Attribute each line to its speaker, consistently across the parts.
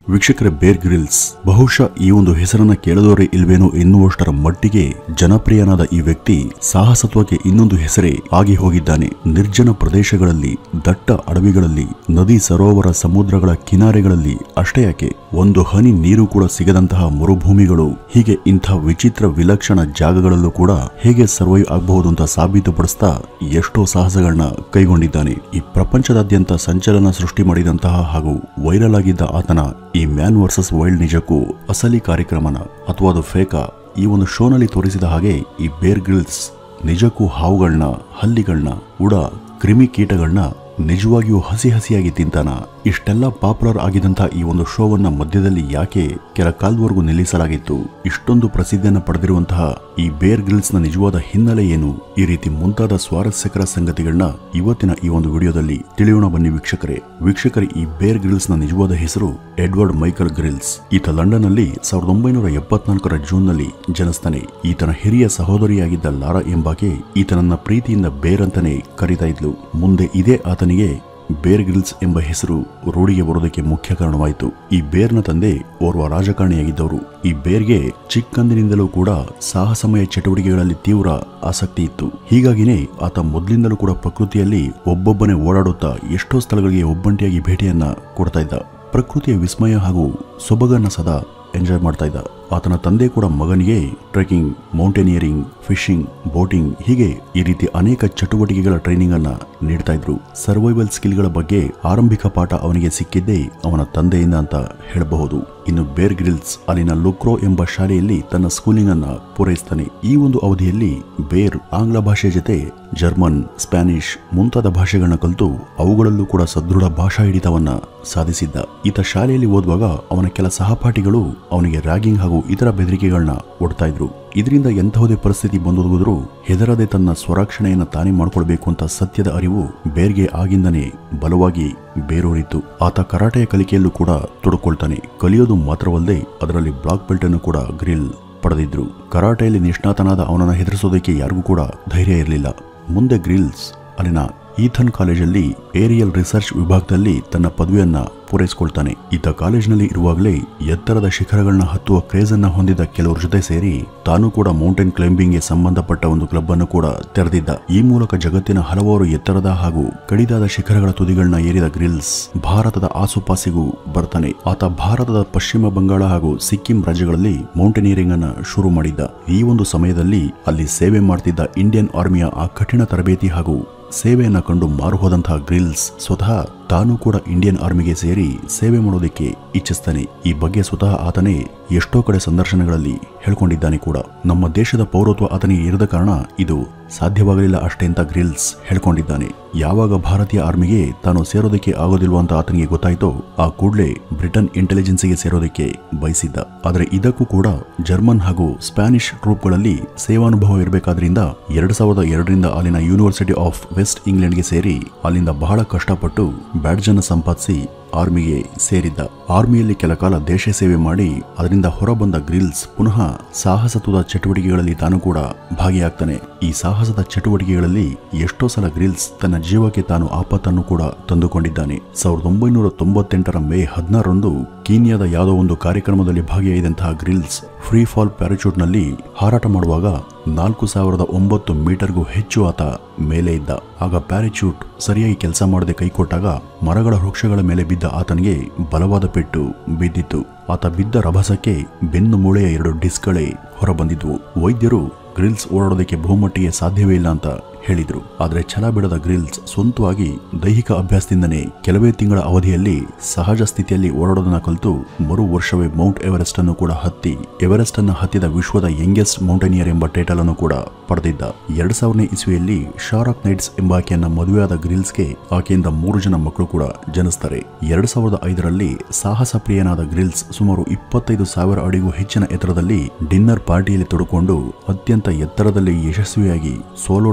Speaker 1: ವೀಕ್ಷಕರೇ ಬೇರ್ ಗ್ರಿಲ್ಸ್ ಬಹುಶಃ ಈ ಒಂದು ಹೆಸರನ್ನ ಕೇಳದವರೇ ಇಲ್ವೇನೋ ಎನ್ನುವಷ್ಟರ ಮಟ್ಟಿಗೆ ಜನಪ್ರಿಯನಾದ ಈ ವ್ಯಕ್ತಿ ಸಾಹಸತ್ವಕ್ಕೆ ಇನ್ನೊಂದು ಹೆಸರೇ ಆಗಿ ಹೋಗಿದ್ದಾನೆ ನಿರ್ಜನ ಪ್ರದೇಶಗಳಲ್ಲಿ ದಟ್ಟ ಅಡವಿಗಳಲ್ಲಿ ನದಿ ಸರೋವರ ಸಮುದ್ರಗಳ ಕಿನಾರೆಗಳಲ್ಲಿ ಅಷ್ಟೇ ಯಾಕೆ ಒಂದು ಹನಿ ನೀರು ಕೂಡ ಸಿಗದಂತಹ ಮರುಭೂಮಿಗಳು ಹೀಗೆ ಇಂಥ ವಿಚಿತ್ರ ವಿಲಕ್ಷಣ ಜಾಗಗಳಲ್ಲೂ ಕೂಡ ಹೇಗೆ ಸರ್ವೈವ್ ಆಗಬಹುದು ಅಂತ ಸಾಬೀತುಪಡಿಸ್ತಾ ಎಷ್ಟೋ ಸಾಹಸಗಳನ್ನ ಕೈಗೊಂಡಿದ್ದಾನೆ ಈ ಪ್ರಪಂಚದಾದ್ಯಂತ ಸಂಚಲನ ಸೃಷ್ಟಿ ಮಾಡಿದಂತಹ ಹಾಗೂ ವೈರಲ್ ಆಗಿದ್ದ ಆತನ ಈ ಮ್ಯಾನ್ ವರ್ಸಸ್ ವೈಲ್ಡ್ ನಿಜಕ್ಕೂ ಅಸಲಿ ಕಾರ್ಯಕ್ರಮನ ಅಥವಾ ಅದು ಫೇಕಾ ಈ ಒಂದು ಶೋನಲ್ಲಿ ತೋರಿಸಿದ ಹಾಗೆ ಈ ಬೇರ್ ಗ್ರಿಲ್ಸ್ ನಿಜಕ್ಕೂ ಹಾವುಗಳನ್ನ ಹಲ್ಲಿಗಳನ್ನ ಉಡ ಕ್ರಿಮಿ ಕೀಟಗಳನ್ನ ನಿಜವಾಗಿಯೂ ಹಸಿ ಹಸಿಯಾಗಿ ತಿಂತಾನ ಇಷ್ಟೆಲ್ಲ ಪಾಪ್ಯುಲರ್ ಆಗಿದಂತ ಈ ಒಂದು ಶೋವನ್ನ ಮಧ್ಯದಲ್ಲಿ ಯಾಕೆ ಕೆಲ ಕಾಲದವರೆಗೂ ನಿಲ್ಲಿಸಲಾಗಿತ್ತು ಇಷ್ಟೊಂದು ಪ್ರಸಿದ್ಧಿಯನ್ನು ಪಡೆದಿರುವಂತಹ ಈ ಬೇರ್ ಗ್ರಿಲ್ಸ್ ನ ನಿಜವಾದ ಹಿನ್ನೆಲೆ ಏನು ಈ ರೀತಿ ಮುಂತಾದ ಸ್ವಾರಸ್ಯಕರ ಸಂಗತಿಗಳನ್ನ ಇವತ್ತಿನ ಈ ಒಂದು ವಿಡಿಯೋದಲ್ಲಿ ತಿಳಿಯೋಣ ಬನ್ನಿ ವೀಕ್ಷಕರೇ ವೀಕ್ಷಕರೇ ಈ ಬೇರ್ ಗ್ರಿಲ್ಸ್ ನ ನಿಜವಾದ ಹೆಸರು ಎಡ್ವರ್ಡ್ ಮೈಕಲ್ ಗ್ರಿಲ್ಸ್ ಈತ ಲಂಡನ್ ನಲ್ಲಿ ಸಾವಿರದ ಒಂಬೈನೂರ ಎಪ್ಪತ್ನಾಲ್ಕರ ಜೂನ್ ನಲ್ಲಿ ಜನಿಸ್ತಾನೆ ಈತನ ಹಿರಿಯ ಸಹೋದರಿಯಾಗಿದ್ದ ಲಾರಾ ಎಂಬಾಕೆ ಈತನನ್ನ ಪ್ರೀತಿಯಿಂದ ಬೇರ್ ಅಂತಾನೆ ಕರೀತಾ ಇದ್ಲು ಮುಂದೆ ಇದೇ ಆತನಿಗೆ ಬೇರ್ ಗ್ರಿಲ್ಸ್ ಎಂಬ ಹೆಸರು ರೂಢಿಗೆ ಬರೋದಕ್ಕೆ ಮುಖ್ಯ ಕಾರಣವಾಯಿತು ಈ ಬೇರ್ನ ತಂದೆ ಓರ್ವ ರಾಜಕಾರಣಿಯಾಗಿದ್ದವರು ಈ ಬೇರ್ಗೆ ಚಿಕ್ಕಂದಿನಿಂದಲೂ ಕೂಡ ಸಾಹಸಮಯ ಚಟುವಟಿಕೆಗಳಲ್ಲಿ ತೀವ್ರ ಆಸಕ್ತಿ ಇತ್ತು ಹೀಗಾಗಿನೇ ಆತ ಮೊದಲಿಂದಲೂ ಕೂಡ ಪ್ರಕೃತಿಯಲ್ಲಿ ಒಬ್ಬೊಬ್ಬನೇ ಓಡಾಡುತ್ತಾ ಎಷ್ಟೋ ಸ್ಥಳಗಳಿಗೆ ಒಬ್ಬಂಟಿಯಾಗಿ ಭೇಟಿಯನ್ನ ಕೊಡ್ತಾ ಇದ್ದ ಪ್ರಕೃತಿಯ ವಿಸ್ಮಯ ಹಾಗೂ ಸೊಬಗನ್ನ ಸದಾ ಎಂಜಾಯ್ ಮಾಡ್ತಾ ಇದ್ದ ಆತನ ತಂದೆ ಕೂಡ ಮಗನಿಗೆ ಟ್ರೆಕಿಂಗ್ ಮೌಂಟೇನಿಯರಿಂಗ್ ಫಿಶಿಂಗ್ ಬೋಟಿಂಗ್ ಹೀಗೆ ಈ ರೀತಿ ಅನೇಕ ಚಟುವಟಿಕೆಗಳ ಟ್ರೈನಿಂಗ್ ಅನ್ನ ನೀಡ್ತಾ ಇದ್ರು ಸರ್ವೈವಲ್ ಸ್ಕಿಲ್ಗಳ ಬಗ್ಗೆ ಆರಂಭಿಕ ಪಾಠ ಅವನಿಗೆ ಸಿಕ್ಕಿದ್ದೇ ಅವನ ತಂದೆಯಿಂದ ಅಂತ ಹೇಳಬಹುದು ಇನ್ನು ಬೇರ್ ಗ್ರಿಲ್ಸ್ ಅಲ್ಲಿನ ಲುಕ್ರೋ ಎಂಬ ಶಾಲೆಯಲ್ಲಿ ತನ್ನ ಸ್ಕೂಲಿಂಗ್ ಅನ್ನ ಪೂರೈಸ್ತಾನೆ ಈ ಒಂದು ಅವಧಿಯಲ್ಲಿ ಬೇರ್ ಆಂಗ್ಲ ಭಾಷೆ ಜೊತೆ ಜರ್ಮನ್ ಸ್ಪ್ಯಾನಿಷ್ ಮುಂತಾದ ಭಾಷೆಗಳನ್ನ ಕಲಿತು ಅವುಗಳಲ್ಲೂ ಕೂಡ ಸದೃಢ ಭಾಷಾ ಹಿಡಿತವನ್ನ ಸಾಧಿಸಿದ್ದ ಈತ ಶಾಲೆಯಲ್ಲಿ ಓದುವಾಗ ಅವನ ಕೆಲ ಸಹಪಾಠಿಗಳು ಅವನಿಗೆ ರ್ಯಾಗಿಂಗ್ ಹಾಗೂ ಇತರ ಬೆದರಿಕೆಗಳನ್ನ ಒಡ್ತಾ ಇದ್ರು ಇದರಿಂದ ಎಂತಹುದೇ ಪರಿಸ್ಥಿತಿ ಬಂದೊದಗಿದ್ರೂ ಹೆದರದೆ ತನ್ನ ಸ್ವರಕ್ಷಣೆಯನ್ನ ತಾನೇ ಮಾಡ್ಕೊಳ್ಬೇಕು ಅಂತ ಸತ್ಯದ ಅರಿವು ಬೇರ್ಗೆ ಆಗಿಂದನೇ ಬಲವಾಗಿ ಬೇರೂರಿತ್ತು ಆತ ಕರಾಟೆಯ ಕಲಿಕೆಯಲ್ಲೂ ಕೂಡ ತೊಡಕೊಳ್ತಾನೆ ಕಲಿಯೋದು ಮಾತ್ರವಲ್ಲದೆ ಅದರಲ್ಲಿ ಬ್ಲಾಕ್ ಬೆಲ್ಟ್ ಅನ್ನು ಕೂಡ ಗ್ರಿಲ್ ಪಡೆದಿದ್ರು ಕರಾಟೆಯಲ್ಲಿ ನಿಷ್ಣಾತನಾದ ಅವನನ್ನ ಹೆದರಿಸೋದಕ್ಕೆ ಯಾರಿಗೂ ಕೂಡ ಧೈರ್ಯ ಇರಲಿಲ್ಲ ಮುಂದೆ ಗ್ರಿಲ್ಸ್ ಅಲ್ಲಿನ ಈಥನ್ ಕಾಲೇಜಲ್ಲಿ ಏರಿಯಲ್ ರಿಸರ್ಚ್ ವಿಭಾಗದಲ್ಲಿ ತನ್ನ ಪದವಿಯನ್ನ ಪೂರೈಸಿಕೊಳ್ತಾನೆ ಈತ ಕಾಲೇಜಿನಲ್ಲಿ ಇರುವಾಗಲೇ ಎತ್ತರದ ಶಿಖರಗಳನ್ನ ಹತ್ತುವ ಕ್ರೇಜ್ ಅನ್ನ ಹೊಂದಿದ ಕೆಲವರ ಜೊತೆ ಸೇರಿ ತಾನು ಕೂಡ ಮೌಂಟೇನ್ ಕ್ಲೈಂಬಿಂಗ್ಗೆ ಸಂಬಂಧಪಟ್ಟ ಒಂದು ಕ್ಲಬ್ ಅನ್ನು ಕೂಡ ತೆರೆದಿದ್ದ ಈ ಮೂಲಕ ಜಗತ್ತಿನ ಹಲವಾರು ಎತ್ತರದ ಹಾಗೂ ಕಡಿದಾದ ಶಿಖರಗಳ ತುದಿಗಳನ್ನ ಏರಿದ ಗ್ರಿಲ್ಸ್ ಭಾರತದ ಆಸುಪಾಸಿಗೂ ಬರ್ತಾನೆ ಆತ ಭಾರತದ ಪಶ್ಚಿಮ ಬಂಗಾಳ ಹಾಗೂ ಸಿಕ್ಕಿಂ ರಾಜ್ಯಗಳಲ್ಲಿ ಮೌಂಟೇನಿಯರಿಂಗ್ ಅನ್ನ ಶುರು ಮಾಡಿದ್ದ ಈ ಒಂದು ಸಮಯದಲ್ಲಿ ಅಲ್ಲಿ ಸೇವೆ ಮಾಡ್ತಿದ್ದ ಇಂಡಿಯನ್ ಆರ್ಮಿಯ ಆ ಕಠಿಣ ತರಬೇತಿ ಹಾಗೂ ಸೇವೆಯನ್ನ ಕಂಡು ಮಾರು ಹೋದಂತಹ ಗ್ರಿಲ್ಸ್ ಸ್ವತಃ ತಾನು ಕೂಡ ಇಂಡಿಯನ್ ಆರ್ಮಿಗೆ ಸೇರಿ ಸೇವೆ ಮಾಡೋದಕ್ಕೆ ಇಚ್ಛಿಸ್ತಾನೆ ಈ ಬಗ್ಗೆ ಸ್ವತಃ ಆತನೇ ಎಷ್ಟೋ ಕಡೆ ಸಂದರ್ಶನಗಳಲ್ಲಿ ಹೇಳ್ಕೊಂಡಿದ್ದಾನೆ ಕೂಡ ನಮ್ಮ ದೇಶದ ಪೌರತ್ವ ಆತನಿಗೆ ಇರದ ಕಾರಣ ಇದು ಸಾಧ್ಯವಾಗಲಿಲ್ಲ ಅಷ್ಟೇ ಅಂತ ಗ್ರಿಲ್ಸ್ ಹೇಳ್ಕೊಂಡಿದ್ದಾನೆ ಯಾವಾಗ ಭಾರತೀಯ ಆರ್ಮಿಗೆ ತಾನು ಸೇರೋದಕ್ಕೆ ಆಗೋದಿಲ್ವ ಅಂತ ಆತನಿಗೆ ಗೊತ್ತಾಯ್ತೋ ಆ ಕೂಡಲೇ ಬ್ರಿಟನ್ ಇಂಟೆಲಿಜೆನ್ಸಿಗೆ ಸೇರೋದಕ್ಕೆ ಬಯಸಿದ್ದ ಆದರೆ ಇದಕ್ಕೂ ಕೂಡ ಜರ್ಮನ್ ಹಾಗೂ ಸ್ಪ್ಯಾನಿಷ್ ಟ್ರೂಪ್ಗಳಲ್ಲಿ ಸೇವಾನುಭವ ಇರಬೇಕಾದ್ರಿಂದ ಎರಡ್ ಸಾವಿರದ ಎರಡರಿಂದ ಅಲ್ಲಿನ ಯೂನಿವರ್ಸಿಟಿ ಆಫ್ ವೆಸ್ಟ್ ಇಂಗ್ಲೆಂಡ್ಗೆ ಸೇರಿ ಅಲ್ಲಿಂದ ಬಹಳ ಕಷ್ಟಪಟ್ಟು ಬ್ಯಾಡ್ಜ್ ಅನ್ನು ಸಂಪಾದಿಸಿ ಆರ್ಮಿಗೆ ಸೇರಿದ್ದ ಆರ್ಮಿಯಲ್ಲಿ ಕೆಲ ಕಾಲ ದೇಶ ಸೇವೆ ಮಾಡಿ ಅದರಿಂದ ಹೊರಬಂದ ಗ್ರಿಲ್ಸ್ ಪುನಃ ಸಾಹಸತ್ವದ ಚಟುವಟಿಕೆಗಳಲ್ಲಿ ತಾನು ಕೂಡ ಭಾಗಿಯಾಗ್ತಾನೆ ಈ ಸಾಹಸದ ಚಟುವಟಿಕೆಗಳಲ್ಲಿ ಎಷ್ಟೋ ಸಲ ಗ್ರಿಲ್ಸ್ ತನ್ನ ಜೀವಕ್ಕೆ ತಾನು ಆಪತ್ತನ್ನು ಕೂಡ ತಂದುಕೊಂಡಿದ್ದಾನೆ ಸಾವಿರದ ಒಂಬೈನೂರ ತೊಂಬತ್ತೆಂಟರ ಮೇ ಹದಿನಾರರಂದು ಕೀನ್ಯಾದ ಯಾವುದೋ ಒಂದು ಕಾರ್ಯಕ್ರಮದಲ್ಲಿ ಭಾಗಿಯಾಗಿದ್ದಂತಹ ಗ್ರಿಲ್ಸ್ ಫ್ರೀ ಫಾಲ್ ಪ್ಯಾರಾಚೂಟ್ನಲ್ಲಿ ಹಾರಾಟ ಮಾಡುವಾಗ ನಾಲ್ಕು ಸಾವಿರದ ಒಂಬತ್ತು ಮೀಟರ್ಗೂ ಹೆಚ್ಚು ಆತ ಮೇಲೆ ಇದ್ದ ಆಗ ಪ್ಯಾರಾಚೂಟ್ ಸರಿಯಾಗಿ ಕೆಲಸ ಮಾಡದೆ ಕೈಕೊಟ್ಟಾಗ ಮರಗಳ ವೃಕ್ಷಗಳ ಮೇಲೆ ಬಿದ್ದ ಆತನಿಗೆ ಬಲವಾದ ಪೆಟ್ಟು ಬಿದ್ದಿತ್ತು ಆತ ಬಿದ್ದ ರಭಸಕ್ಕೆ ಬೆನ್ನು ಮೂಳೆಯ ಎರಡು ಡಿಸ್ಕ್ಗಳೇ ಹೊರಬಂದಿದ್ವು ವೈದ್ಯರು ಗ್ರಿಲ್ಸ್ ಓಡಾಡೋದಕ್ಕೆ ಬಹುಮಟ್ಟಿಗೆ ಸಾಧ್ಯವೇ ಇಲ್ಲ ಅಂತ ಹೇಳಿದ್ರು ಆದರೆ ಛಲ ಬಿಡದ ಗ್ರಿಲ್ಸ್ ಸ್ವಂತವಾಗಿ ದೈಹಿಕ ಅಭ್ಯಾಸದಿಂದನೇ ಕೆಲವೇ ತಿಂಗಳ ಅವಧಿಯಲ್ಲಿ ಸಹಜ ಸ್ಥಿತಿಯಲ್ಲಿ ಓಡಾಡೋದನ್ನ ಕಲಿತು ಮರು ವರ್ಷವೇ ಮೌಂಟ್ ಎವರೆಸ್ಟ್ ಅನ್ನು ಕೂಡ ಹತ್ತಿ ಎವರೆಸ್ಟ್ ಅನ್ನು ಹತ್ತಿದ ವಿಶ್ವದ ಯಂಗೆಸ್ಟ್ ಮೌಂಟೇನಿಯರ್ ಎಂಬ ಟೈಟಲ್ ಅನ್ನು ಕೂಡ ಪಡೆದಿದ್ದ ಎರಡ್ ಸಾವಿರನೇ ಇಸ್ವಿಯಲ್ಲಿ ಶಾರಾಕ್ ನೈಟ್ಸ್ ಎಂಬಾಕೆಯನ್ನ ಮದುವೆಯಾದ ಗ್ರಿಲ್ಸ್ಗೆ ಆಕೆಯಿಂದ ಮೂರು ಜನ ಮಕ್ಕಳು ಕೂಡ ಜನಿಸ್ತಾರೆ ಎರಡ್ ಸಾವಿರದ ಐದರಲ್ಲಿ ಸಾಹಸ ಪ್ರಿಯನಾದ ಗ್ರಿಲ್ಸ್ ಸುಮಾರು ಇಪ್ಪತ್ತೈದು ಸಾವಿರ ಅಡಿಗೂ ಹೆಚ್ಚಿನ ಎತ್ತರದಲ್ಲಿ ಡಿನ್ನರ್ ಪಾರ್ಟಿಯಲ್ಲಿ ತೊಡಕೊಂಡು ಅತ್ಯಂತ ಎತ್ತರದಲ್ಲಿ ಯಶಸ್ವಿಯಾಗಿ ಸೋಲೋ ಡಿನ್ನರ್ ಪಾರ್ಟಿ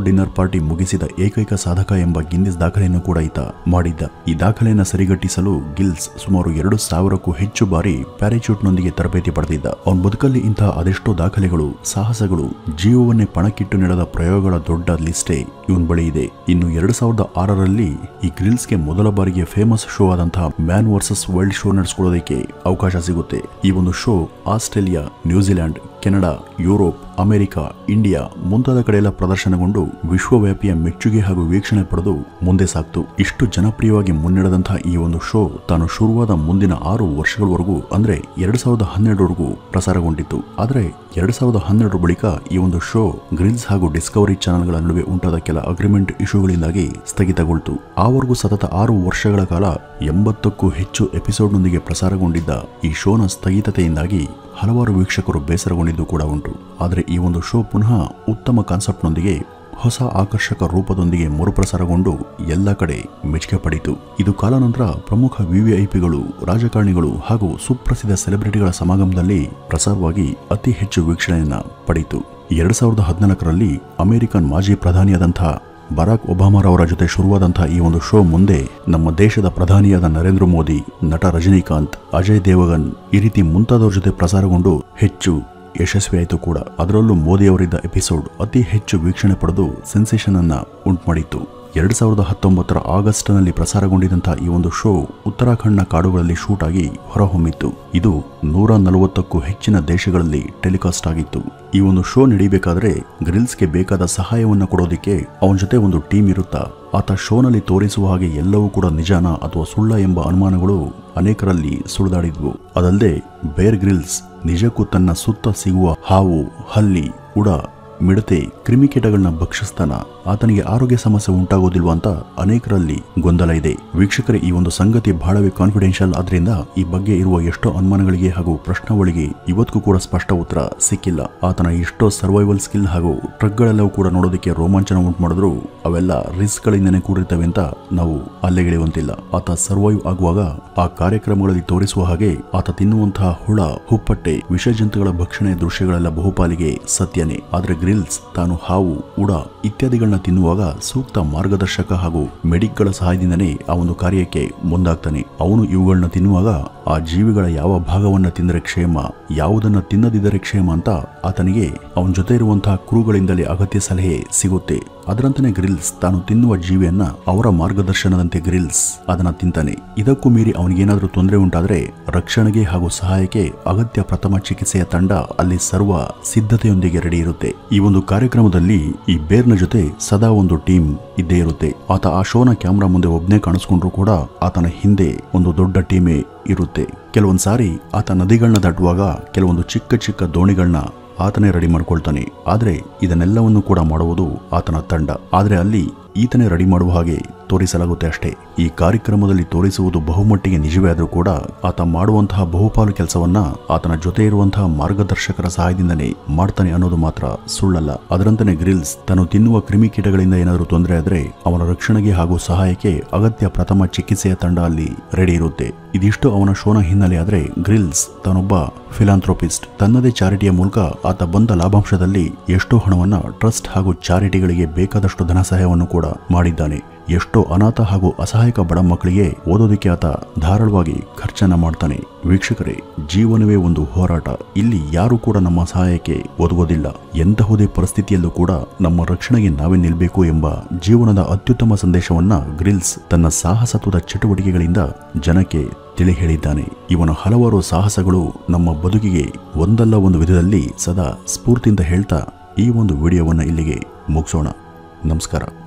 Speaker 1: ಸಪಾಟಿ ಮುಗಿಸಿದ ಏಕೈಕ ಸಾಧಕ ಎಂಬ ಗಿನ್ನಿಸ್ ದಾಖಲೆಯನ್ನು ಕೂಡ ಈತ ಮಾಡಿದ್ದ ಈ ದಾಖಲೆಯನ್ನು ಸರಿಗಟ್ಟಿಸಲು ಗಿಲ್ಸ್ ಸುಮಾರು ಎರಡು ಸಾವಿರಕ್ಕೂ ಹೆಚ್ಚು ಬಾರಿ ಪ್ಯಾರಾಚೂಟ್ನೊಂದಿಗೆ ತರಬೇತಿ ಪಡೆದಿದ್ದ ಅವನ ಬದುಕಲ್ಲಿ ಇಂತಹ ಅದೆಷ್ಟೋ ದಾಖಲೆಗಳು ಸಾಹಸಗಳು ಜೀವವನ್ನೇ ಪಣಕ್ಕಿಟ್ಟು ನಡೆದ ಪ್ರಯೋಗಗಳ ದೊಡ್ಡ ಲಿಸ್ಟೇ ಇವನ್ ಬಳಿ ಇದೆ ಇನ್ನು ಎರಡು ಸಾವಿರದ ಆರರಲ್ಲಿ ಈ ಗ್ರಿಲ್ಸ್ಗೆ ಮೊದಲ ಬಾರಿಗೆ ಫೇಮಸ್ ಶೋ ಆದಂತಹ ಮ್ಯಾನ್ ವರ್ಸಸ್ ವರ್ಲ್ಡ್ ಶೋ ನಡೆಸಿಕೊಳ್ಳೋದಕ್ಕೆ ಅವಕಾಶ ಸಿಗುತ್ತೆ ಈ ಒಂದು show Australia New Zealand Canada Europe America India ಮುಂತಾದ ಕಡೆಯೆಲ್ಲ ಪ್ರದರ್ಶನಗೊಂಡು ವಿಶ್ವವ್ಯಾಪಿಯ ಮೆಚ್ಚುಗೆ ಹಾಗೂ ವೀಕ್ಷಣೆ ಪಡೆದು ಮುಂದೆ ಸಾಕ್ತು ಇಷ್ಟು ಜನಪ್ರಿಯವಾಗಿ ಮುನ್ನಡೆದಂತಹ ಈ ಒಂದು ಶೋ ತಾನು ಶುರುವಾದ ಮುಂದಿನ ಆರು ವರ್ಷಗಳವರೆಗೂ ಅಂದ್ರೆ ಎರಡ್ ಸಾವಿರದ ಹನ್ನೆರಡರವರೆಗೂ ಪ್ರಸಾರಗೊಂಡಿತ್ತು ಆದರೆ ಎರಡ್ ಸಾವಿರದ ಹನ್ನೆರಡರ ಬಳಿಕ ಈ ಒಂದು ಶೋ ಗ್ರಿಲ್ಸ್ ಹಾಗೂ ಡಿಸ್ಕವರಿ ಚಾನೆಲ್ಗಳ ನಡುವೆ ಉಂಟಾದ ಕೆಲ ಅಗ್ರಿಮೆಂಟ್ ಇಶ್ಯೂಗಳಿಂದಾಗಿ ಸ್ಥಗಿತಗೊಳ್ತು ಆವರೆಗೂ ಸತತ ಆರು ವರ್ಷಗಳ ಕಾಲ ಎಂಬತ್ತಕ್ಕೂ ಹೆಚ್ಚು ಎಪಿಸೋಡ್ನೊಂದಿಗೆ ಪ್ರಸಾರಗೊಂಡಿದ್ದ ಈ ಶೋನ ಸ್ಥಗಿತತೆಯಿಂದಾಗಿ ಹಲವಾರು ವೀಕ್ಷಕರು ಬೇಸರಗೊಂಡಿದ್ದು ಕೂಡ ಉಂಟು ಆದರೆ ಈ ಒಂದು ಶೋ ಪುನಃ ಉತ್ತಮ ಕಾನ್ಸೆಪ್ಟ್ನೊಂದಿಗೆ ಹೊಸ ಆಕರ್ಷಕ ರೂಪದೊಂದಿಗೆ ಮರುಪ್ರಸಾರಗೊಂಡು ಎಲ್ಲ ಕಡೆ ಮೆಚ್ಚುಗೆ ಪಡೆಯಿತು ಇದು ಕಾಲಾನಂತರ ಪ್ರಮುಖ ವಿವಿಐಪಿಗಳು ರಾಜಕಾರಣಿಗಳು ಹಾಗೂ ಸುಪ್ರಸಿದ್ಧ ಸೆಲೆಬ್ರಿಟಿಗಳ ಸಮಾಗಮದಲ್ಲಿ ಪ್ರಸಾರವಾಗಿ ಅತಿ ಹೆಚ್ಚು ವೀಕ್ಷಣೆಯನ್ನ ಪಡೆಯಿತು ಎರಡ್ ಸಾವಿರದ ಹದಿನಾಲ್ಕರಲ್ಲಿ ಅಮೆರಿಕನ್ ಮಾಜಿ ಪ್ರಧಾನಿಯಾದಂತಹ ಬರಾಕ್ ಒಬಾಮಾರವರ ಜೊತೆ ಶುರುವಾದಂತಹ ಈ ಒಂದು ಶೋ ಮುಂದೆ ನಮ್ಮ ದೇಶದ ಪ್ರಧಾನಿಯಾದ ನರೇಂದ್ರ ಮೋದಿ ನಟ ರಜನಿಕಾಂತ್ ಅಜಯ್ ದೇವಗನ್ ಈ ರೀತಿ ಮುಂತಾದವರ ಜೊತೆ ಪ್ರಸಾರಗೊಂಡು ಹೆಚ್ಚು ಯಶಸ್ವಿಯಾಯಿತು ಕೂಡ ಅದರಲ್ಲೂ ಮೋದಿ ಅವರಿದ್ದ ಎಪಿಸೋಡ್ ಅತಿ ಹೆಚ್ಚು ವೀಕ್ಷಣೆ ಪಡೆದು ಸೆನ್ಸೇಷನ್ ಅನ್ನ ಉಂಟುಮಾಡಿತ್ತು ಎರಡ್ ಸಾವಿರದ ಹತ್ತೊಂಬತ್ತರ ಆಗಸ್ಟ್ನಲ್ಲಿ ಪ್ರಸಾರಗೊಂಡಿದ್ದಂತಹ ಈ ಒಂದು ಶೋ ಉತ್ತರಾಖಂಡ್ನ ಕಾಡುಗಳಲ್ಲಿ ಶೂಟ್ ಆಗಿ ಹೊರಹೊಮ್ಮಿತ್ತು ಇದು ನೂರ ನಲವತ್ತಕ್ಕೂ ಹೆಚ್ಚಿನ ದೇಶಗಳಲ್ಲಿ ಟೆಲಿಕಾಸ್ಟ್ ಆಗಿತ್ತು ಈ ಒಂದು ಶೋ ನಡೀಬೇಕಾದ್ರೆ ಗ್ರಿಲ್ಸ್ಗೆ ಬೇಕಾದ ಸಹಾಯವನ್ನು ಕೊಡೋದಿಕ್ಕೆ ಅವನ ಜೊತೆ ಒಂದು ಟೀಮ್ ಇರುತ್ತಾ ಆತ ಶೋನಲ್ಲಿ ತೋರಿಸುವ ಹಾಗೆ ಎಲ್ಲವೂ ಕೂಡ ನಿಜಾನ ಅಥವಾ ಸುಳ್ಳ ಎಂಬ ಅನುಮಾನಗಳು ಅನೇಕರಲ್ಲಿ ಸುಳಿದಾಡಿದ್ವು ಅದಲ್ಲದೆ ಬೇರ್ ಗ್ರಿಲ್ಸ್ ನಿಜಕ್ಕೂ ತನ್ನ ಸುತ್ತ ಸಿಗುವ ಹಾವು ಹಲ್ಲಿ ಉಡ ಮಿಡತೆ ಕ್ರಿಮಿಕೀಟಗಳನ್ನ ಭಕ್ಷಿಸ್ತಾನ ಆತನಿಗೆ ಆರೋಗ್ಯ ಸಮಸ್ಯೆ ಉಂಟಾಗೋದಿಲ್ವಾ ಅಂತ ಅನೇಕರಲ್ಲಿ ಗೊಂದಲ ಇದೆ ವೀಕ್ಷಕರೇ ಈ ಒಂದು ಸಂಗತಿ ಬಹಳವೇ ಕಾನ್ಫಿಡೆನ್ಷಿಯಲ್ ಆದ್ರಿಂದ ಈ ಬಗ್ಗೆ ಇರುವ ಎಷ್ಟೋ ಅನುಮಾನಗಳಿಗೆ ಹಾಗೂ ಪ್ರಶ್ನಾವಳಿಗೆ ಇವತ್ತಿಗೂ ಕೂಡ ಸ್ಪಷ್ಟ ಉತ್ತರ ಸಿಕ್ಕಿಲ್ಲ ಆತನ ಎಷ್ಟೋ ಸರ್ವೈವಲ್ ಸ್ಕಿಲ್ ಹಾಗೂ ಟ್ರಕ್ಗಳೆಲ್ಲವೂ ಕೂಡ ನೋಡೋದಕ್ಕೆ ರೋಮಾಂಚನ ಉಂಟು ಮಾಡಿದ್ರು ಅವೆಲ್ಲ ರಿಸ್ಕ್ ಗಳಿಂದನೇ ಕೂಡಿರ್ತವೆ ಅಂತ ನಾವು ಅಲ್ಲೆಗೆಳೆಯುವಂತಿಲ್ಲ ಆತ ಸರ್ವೈವ್ ಆಗುವಾಗ ಆ ಕಾರ್ಯಕ್ರಮಗಳಲ್ಲಿ ತೋರಿಸುವ ಹಾಗೆ ಆತ ತಿನ್ನುವಂತಹ ಹುಳ ಹುಪ್ಪಟ್ಟೆ ವಿಷಜಂತುಗಳ ಭಕ್ಷಣೆ ದೃಶ್ಯಗಳೆಲ್ಲ ಬಹುಪಾಲಿಗೆ ಸತ್ಯನೇ ಆದ್ರೆ ಗ್ರಿಲ್ಸ್ ತಾನು ಹಾವು ಉಡ ಇತ್ಯಾದಿಗಳನ್ನ ತಿನ್ನುವಾಗ ಸೂಕ್ತ ಮಾರ್ಗದರ್ಶಕ ಹಾಗೂ ಮೆಡಿಕ್ಗಳ ಸಹಾಯದಿಂದನೇ ಆ ಒಂದು ಕಾರ್ಯಕ್ಕೆ ಮುಂದಾಗ್ತಾನೆ ಅವನು ಇವುಗಳನ್ನ ತಿನ್ನುವಾಗ ಆ ಜೀವಿಗಳ ಯಾವ ಭಾಗವನ್ನ ತಿಂದರೆ ಕ್ಷೇಮ ಯಾವುದನ್ನ ತಿನ್ನದಿದ್ದರೆ ಕ್ಷೇಮ ಅಂತ ಆತನಿಗೆ ಅವನ ಜೊತೆ ಇರುವಂತಹ ಕ್ರೂಗಳಿಂದಲೇ ಅಗತ್ಯ ಸಲಹೆ ಸಿಗುತ್ತೆ ಅದರಂತೆಯೇ ಗ್ರಿಲ್ಸ್ ತಾನು ತಿನ್ನುವ ಜೀವಿಯನ್ನ ಅವರ ಮಾರ್ಗದರ್ಶನದಂತೆ ಗ್ರಿಲ್ಸ್ ಅದನ್ನ ತಿಂತಾನೆ ಇದಕ್ಕೂ ಮೀರಿ ಅವನಿಗೇನಾದ್ರೂ ತೊಂದರೆ ಉಂಟಾದ್ರೆ ರಕ್ಷಣೆಗೆ ಹಾಗೂ ಸಹಾಯಕ್ಕೆ ಅಗತ್ಯ ಪ್ರಥಮ ಚಿಕಿತ್ಸೆಯ ತಂಡ ಅಲ್ಲಿ ಸರ್ವ ಸಿದ್ಧತೆಯೊಂದಿಗೆ ರೆಡಿ ಇರುತ್ತೆ ಈ ಒಂದು ಕಾರ್ಯಕ್ರಮದಲ್ಲಿ ಈ ಬೇರ್ನ ಜೊತೆ ಸದಾ ಒಂದು ಟೀಮ್ ಇದ್ದೇ ಇರುತ್ತೆ ಆತ ಆ ಶೋನ ಕ್ಯಾಮ್ರಾ ಮುಂದೆ ಒಬ್ನೇ ಕಾಣಿಸ್ಕೊಂಡ್ರು ಕೂಡ ಆತನ ಹಿಂದೆ ಒಂದು ದೊಡ್ಡ ಟೀಮೇ ಇರುತ್ತೆ ಕೆಲವೊಂದ್ ಸಾರಿ ಆತ ನದಿಗಳನ್ನ ದಾಟುವಾಗ ಕೆಲವೊಂದು ಚಿಕ್ಕ ಚಿಕ್ಕ ದೋಣಿಗಳನ್ನ ಆತನೇ ರೆಡಿ ಮಾಡ್ಕೊಳ್ತಾನೆ ಆದ್ರೆ ಇದನ್ನೆಲ್ಲವನ್ನು ಕೂಡ ಮಾಡುವುದು ಆತನ ತಂಡ ಆದ್ರೆ ಅಲ್ಲಿ ಈತನೇ ರೆಡಿ ಮಾಡುವ ಹಾಗೆ ತೋರಿಸಲಾಗುತ್ತೆ ಅಷ್ಟೇ ಈ ಕಾರ್ಯಕ್ರಮದಲ್ಲಿ ತೋರಿಸುವುದು ಬಹುಮಟ್ಟಿಗೆ ನಿಜವೇ ಆದರೂ ಕೂಡ ಆತ ಮಾಡುವಂತಹ ಬಹುಪಾಲು ಕೆಲಸವನ್ನ ಆತನ ಜೊತೆ ಇರುವಂತಹ ಮಾರ್ಗದರ್ಶಕರ ಸಹಾಯದಿಂದನೇ ಮಾಡ್ತಾನೆ ಅನ್ನೋದು ಮಾತ್ರ ಸುಳ್ಳಲ್ಲ ಅದರಂತೆಯೇ ಗ್ರಿಲ್ಸ್ ತಾನು ತಿನ್ನುವ ಕ್ರಿಮಿಕೀಟಗಳಿಂದ ಏನಾದರೂ ತೊಂದರೆ ಆದ್ರೆ ಅವನ ರಕ್ಷಣೆಗೆ ಹಾಗೂ ಸಹಾಯಕ್ಕೆ ಅಗತ್ಯ ಪ್ರಥಮ ಚಿಕಿತ್ಸೆಯ ತಂಡ ಅಲ್ಲಿ ರೆಡಿ ಇರುತ್ತೆ ಇದಿಷ್ಟು ಅವನ ಶೋನ ಹಿನ್ನೆಲೆ ಆದ್ರೆ ಗ್ರಿಲ್ಸ್ ತಾನೊಬ್ಬ ಫಿಲಾಂಥ್ರೋಪಿಸ್ಟ್ ತನ್ನದೇ ಚಾರಿಟಿಯ ಮೂಲಕ ಆತ ಬಂದ ಲಾಭಾಂಶದಲ್ಲಿ ಎಷ್ಟೋ ಹಣವನ್ನ ಟ್ರಸ್ಟ್ ಹಾಗೂ ಚಾರಿಟಿಗಳಿಗೆ ಬೇಕಾದಷ್ಟು ಧನ ಸಹಾಯವನ್ನು ಕೂಡ ಮಾಡಿದ್ದಾನೆ ಎಷ್ಟೋ ಅನಾಥ ಹಾಗೂ ಅಸಹಾಯಕ ಬಡ ಮಕ್ಕಳಿಗೆ ಓದೋದಕ್ಕೆ ಆತ ಧಾರಾಳವಾಗಿ ಖರ್ಚನ್ನ ಮಾಡ್ತಾನೆ ವೀಕ್ಷಕರೇ ಜೀವನವೇ ಒಂದು ಹೋರಾಟ ಇಲ್ಲಿ ಯಾರು ಕೂಡ ನಮ್ಮ ಸಹಾಯಕ್ಕೆ ಒದಗೋದಿಲ್ಲ ಎಂತಹುದೇ ಪರಿಸ್ಥಿತಿಯಲ್ಲೂ ಕೂಡ ನಮ್ಮ ರಕ್ಷಣೆಗೆ ನಾವೇ ನಿಲ್ಬೇಕು ಎಂಬ ಜೀವನದ ಅತ್ಯುತ್ತಮ ಸಂದೇಶವನ್ನ ಗ್ರಿಲ್ಸ್ ತನ್ನ ಸಾಹಸತ್ವದ ಚಟುವಟಿಕೆಗಳಿಂದ ಜನಕ್ಕೆ ತಿಳಿ ಹೇಳಿದ್ದಾನೆ ಇವನ ಹಲವಾರು ಸಾಹಸಗಳು ನಮ್ಮ ಬದುಕಿಗೆ ಒಂದಲ್ಲ ಒಂದು ವಿಧದಲ್ಲಿ ಸದಾ ಸ್ಫೂರ್ತಿಯಿಂದ ಹೇಳ್ತಾ ಈ ಒಂದು ವಿಡಿಯೋವನ್ನ ಇಲ್ಲಿಗೆ ಮುಗಿಸೋಣ ನಮಸ್ಕಾರ